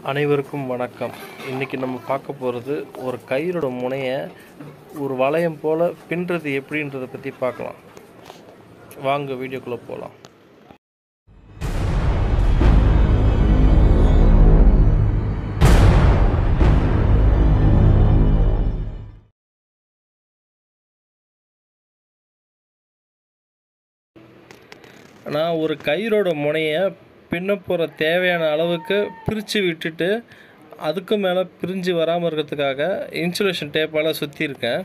அனைவருக்கும் வணக்கம் இன்றைக்கி நம்ம பார்க்க போகிறது ஒரு கயிறோட முனையை ஒரு வளையம் போல் பின்னுறது எப்படின்றத பற்றி பார்க்கலாம் வாங்க வீடியோக்குள்ளே போகலாம் நான் ஒரு கயிறோட முனையை பின்ன போகிற தேவையான அளவுக்கு பிரித்து விட்டுட்டு அதுக்கு மேலே பிரிஞ்சு வராமல் இருக்கிறதுக்காக இன்சுலேஷன் டேப்பால் சுற்றியிருக்கேன்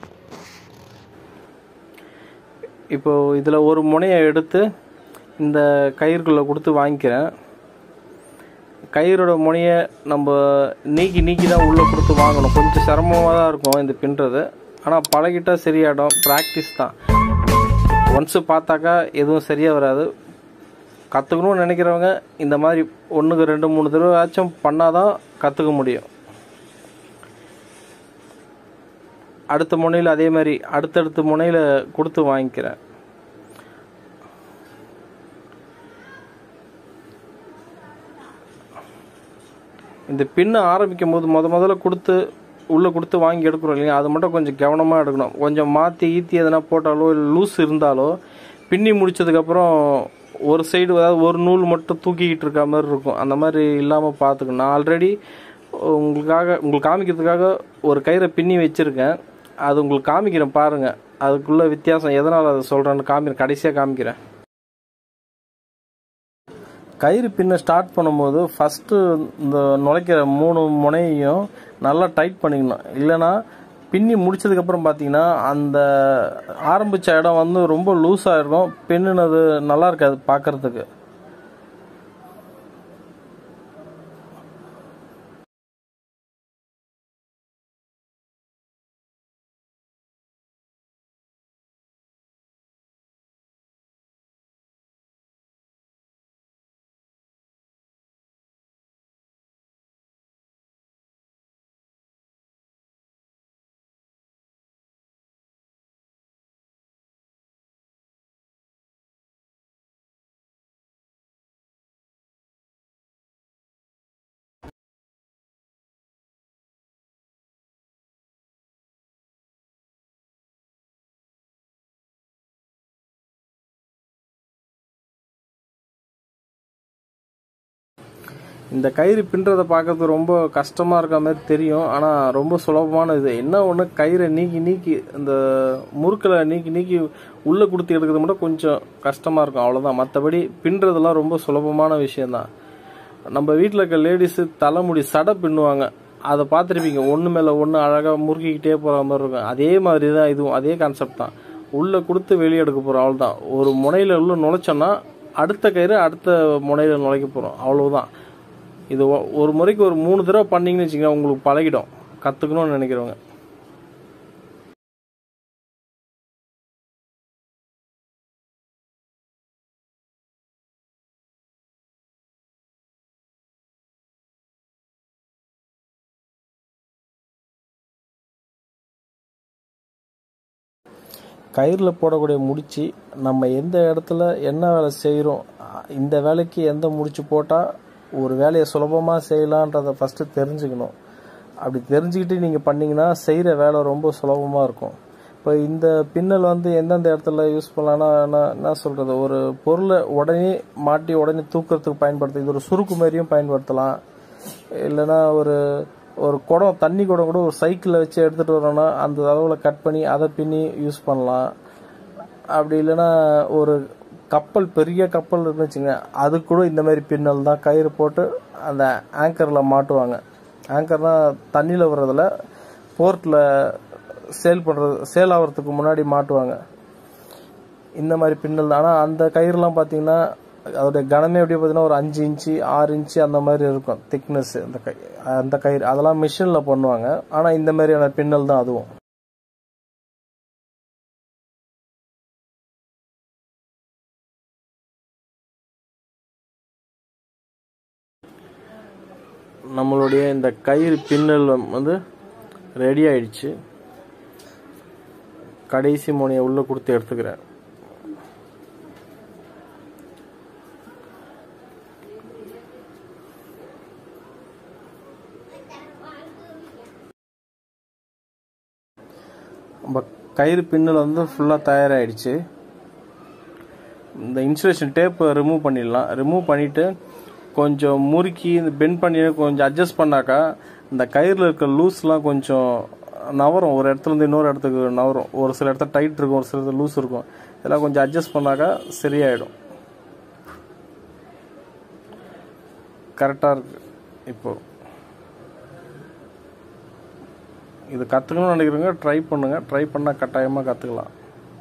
இப்போது இதில் ஒரு முனையை எடுத்து இந்த கயிறுக்குள்ளே கொடுத்து வாங்கிக்கிறேன் கயிறோட முனையை நம்ம நீக்கி நீக்கி தான் உள்ளே கொடுத்து வாங்கணும் கொஞ்சம் சிரமமாக தான் இருக்கும் இந்த பின்னுறது ஆனால் பழகிட்டால் சரியாயிடும் ப்ராக்டிஸ் தான் ஒன்ஸு பார்த்தாக்கா எதுவும் சரியாக வராது கற்றுக்கணும்னு நினைக்கிறவங்க இந்த மாதிரி ஒன்றுக்கு ரெண்டு மூணு தடவை ஆச்சும் பண்ணால் தான் கற்றுக்க முடியும் அடுத்த முனையில் அதே மாதிரி அடுத்தடுத்த முனையில் கொடுத்து வாங்கிக்கிறேன் இந்த பின்னை ஆரம்பிக்கும் போது முத முதல்ல கொடுத்து உள்ளே கொடுத்து வாங்கி எடுக்கிறோம் இல்லையா அது மட்டும் கொஞ்சம் கவனமாக எடுக்கணும் கொஞ்சம் மாற்றி ஈத்தி எதனா போட்டாலோ இல்லை லூஸ் இருந்தாலோ பின்னி முடிச்சதுக்கப்புறம் ஒரு சைடு அதாவது ஒரு நூல் மட்டும் தூக்கிக்கிட்டு இருக்க மாதிரி இருக்கும் அந்த மாதிரி இல்லாமல் பார்த்துக்கணும் நான் ஆல்ரெடி உங்களுக்காக உங்களுக்கு காமிக்கிறதுக்காக ஒரு கயிறை பின்னி வச்சுருக்கேன் அது உங்களுக்கு காமிக்கிறேன் பாருங்கள் அதுக்குள்ள வித்தியாசம் எதனால் அதை சொல்கிறேன்னு காமிக்கிறேன் கடைசியாக காமிக்கிறேன் கயிறு பின்ன ஸ்டார்ட் பண்ணும்போது ஃபஸ்ட்டு இந்த நுழைக்கிற மூணு முனையையும் நல்லா டைட் பண்ணிக்கணும் இல்லைன்னா பின்னி முடிச்சதுக்கப்புறம் பார்த்தீங்கன்னா அந்த ஆரம்பித்த இடம் வந்து ரொம்ப லூஸாக இருக்கும் பின்னுனது நல்லா இருக்காது பார்க்குறதுக்கு இந்த கயிறு பின்னுறதை பார்க்கறது ரொம்ப கஷ்டமாக இருக்க மாதிரி தெரியும் ஆனால் ரொம்ப சுலபமான இது என்ன ஒன்று கயிறை நீக்கி நீக்கி இந்த முறுக்கில் நீக்கி நீக்கி உள்ளே கொடுத்து எடுக்கிறது மட்டும் கொஞ்சம் கஷ்டமாக இருக்கும் அவ்வளோதான் மற்றபடி பின்னுறதெல்லாம் ரொம்ப சுலபமான விஷயந்தான் நம்ம வீட்டில் இருக்க லேடிஸு தலைமுடி சடை பின்னுவாங்க அதை பார்த்துருப்பீங்க ஒன்று மேலே ஒன்று அழகாக முறுக்கிக்கிட்டே போகிற மாதிரி இருக்கும் அதே மாதிரி தான் இதுவும் அதே கான்செப்ட் தான் உள்ளே கொடுத்து வெளியே எடுக்க போகிறோம் அவ்வளோதான் ஒரு முனையில் உள்ள நுழைச்சோன்னா அடுத்த கயிறு அடுத்த முனையில் நுழைக்க போகிறோம் அவ்வளவுதான் இது ஒ- ஒரு முறைக்கு ஒரு மூணு தடவை பண்ணீங்கன்னு வச்சுக்கோங்க உங்களுக்கு பழகிடும் கற்றுக்கணும்னு நினைக்கிறவங்க கயிறில் போடக்கூடிய முடிச்சு நம்ம எந்த இடத்துல என்ன வேலை செய்கிறோம் இந்த வேலைக்கு எந்த முடிச்சு போட்டால் ஒரு வேலையை சுலபமாக செய்யலான்றதை ஃபஸ்ட்டு தெரிஞ்சுக்கணும் அப்படி தெரிஞ்சுக்கிட்டு நீங்கள் பண்ணீங்கன்னா செய்கிற வேலை ரொம்ப சுலபமாக இருக்கும் இப்போ இந்த பின்னல் வந்து எந்தெந்த இடத்துல யூஸ் பண்ணலாம்னா என்ன- என்ன சொல்கிறது ஒரு பொருளை உடனே மாட்டி உடனே தூக்கிறதுக்கு பயன்படுத்த இது ஒரு சுருக்கு மாதிரியும் பயன்படுத்தலாம் இல்லைன்னா ஒரு ஒரு குடம் தண்ணி குடம் கூட ஒரு சைக்கிளில் வச்சு எடுத்துகிட்டு வரோன்னா அந்த அளவில் கட் பண்ணி அதை பின்னி யூஸ் பண்ணலாம் அப்படி இல்லைன்னா ஒரு கப்பல் பெரிய கப்பல் இருக்குன்னு வச்சுங்க அது கூட இந்த மாதிரி பின்னல் தான் கயிறு போட்டு அந்த ஆங்கரில் மாட்டுவாங்க ஆங்கர்னா தண்ணியில் வர்றதில் போர்ட்டில் சேல் பண்ணுறது சேல் ஆகிறதுக்கு முன்னாடி மாட்டுவாங்க இந்த மாதிரி பின்னல் தான் ஆனால் அந்த கயிறுலாம் பார்த்தீங்கன்னா அதோடைய கனமே எப்படி பார்த்தீங்கன்னா ஒரு அஞ்சு இன்ச்சு ஆறு இன்ச்சு அந்த மாதிரி இருக்கும் திக்னஸ் அந்த கை அந்த கயிறு அதெல்லாம் மிஷினில் பண்ணுவாங்க ஆனால் இந்த மாதிரியான பின்னல் தான் அதுவும் நம்மளுடைய இந்த கயிறு பின்னல் வந்து ரெடி ஆயிடுச்சு கடைசி முனையை உள்ளே கொடுத்து எடுத்துக்கிறேன் நம்ம கயிறு பின்னல் வந்து ஃபுல்லாக தயாராகிடுச்சு இந்த இன்சுலேஷன் டேப்பை ரிமூவ் பண்ணிடலாம் ரிமூவ் பண்ணிவிட்டு கொஞ்சம் முறுக்கி இந்த பெண்ட் பண்ணி கொஞ்சம் அட்ஜஸ்ட் பண்ணாக்கா இந்த கயிறில் இருக்க லூஸ்லாம் கொஞ்சம் நவரும் ஒரு இடத்துல இருந்து இன்னொரு இடத்துக்கு நவரும் ஒரு சில இடத்துல டைட் இருக்கும் ஒரு சில இடத்துல லூஸ் இருக்கும் இதெல்லாம் கொஞ்சம் அட்ஜஸ்ட் பண்ணாக்கா சரியாயிடும் கரெக்டாக இருக்கு இப்போ இது கற்றுக்கணும்னு நினைக்கிறவங்க ட்ரை பண்ணுங்க ட்ரை பண்ணால் கட்டாயமாக கற்றுக்கலாம்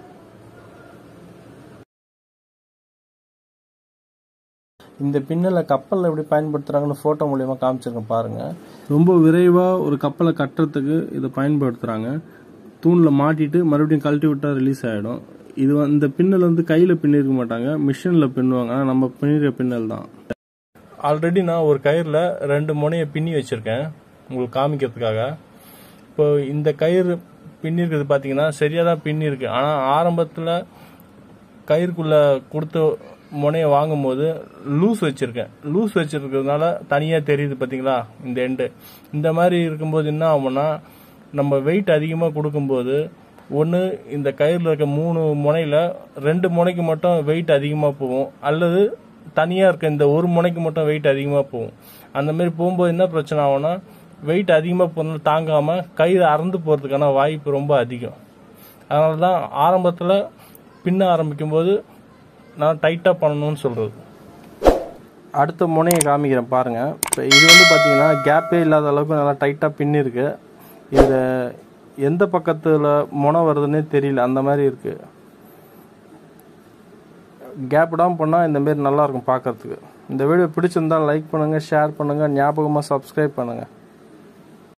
இந்த பின்னலை கப்பலில் எப்படி பயன்படுத்துகிறாங்கன்னு ஃபோட்டோ மூலியமாக காமிச்சிருக்கேன் பாருங்கள் ரொம்ப விரைவாக ஒரு கப்பலை கட்டுறதுக்கு இதை பயன்படுத்துகிறாங்க தூணில் மாட்டிட்டு மறுபடியும் கழட்டி விட்டால் ரிலீஸ் ஆகிடும் இது வந்து இந்த பின்னல் வந்து கையில் பின்னிருக்க மாட்டாங்க மிஷினில் பின்னுவாங்க ஆனால் நம்ம பின்னிற பின்னல் தான் ஆல்ரெடி நான் ஒரு கயிறில் ரெண்டு முனையை பின்னி வச்சுருக்கேன் உங்களுக்கு காமிக்கிறதுக்காக இப்போ இந்த கயிறு பின்னிருக்கிறது பார்த்தீங்கன்னா சரியாக தான் பின்னிருக்கு ஆனால் ஆரம்பத்தில் கயிறுக்குள்ளே கொடுத்த முனையை வாங்கும்போது லூஸ் வச்சுருக்கேன் லூஸ் வச்சுருக்கிறதுனால தனியாக தெரியுது பார்த்தீங்களா இந்த எண்டு இந்த மாதிரி இருக்கும்போது என்ன ஆகும்னா நம்ம வெயிட் அதிகமாக கொடுக்கும்போது ஒன்று இந்த கயிறில் இருக்க மூணு முனையில் ரெண்டு முனைக்கு மட்டும் வெயிட் அதிகமாக போகும் அல்லது தனியாக இருக்க இந்த ஒரு முனைக்கு மட்டும் வெயிட் அதிகமாக போகும் அந்த மாதிரி போகும்போது என்ன பிரச்சனை ஆகும்னா வெயிட் அதிகமாக போனாலும் தாங்காமல் கயிறு அறந்து போகிறதுக்கான வாய்ப்பு ரொம்ப அதிகம் அதனால தான் ஆரம்பத்தில் பின்ன ஆரம்பிக்கும்போது நான் டைட்டாக பண்ணணும்னு சொல்கிறது அடுத்த முனையை காமிக்கிறேன் பாருங்கள் இப்போ இது வந்து பார்த்தீங்கன்னா கேப்பே இல்லாத அளவுக்கு நல்லா டைட்டாக பின்னிருக்கு இதில் எந்த பக்கத்தில் முனை வருதுன்னே தெரியல அந்த மாதிரி இருக்குது கேப் விடாமல் பண்ணால் இந்த மாரி நல்லாயிருக்கும் பார்க்கறதுக்கு இந்த வீடியோ பிடிச்சிருந்தால் லைக் பண்ணுங்கள் ஷேர் பண்ணுங்கள் ஞாபகமாக சப்ஸ்கிரைப் பண்ணுங்கள்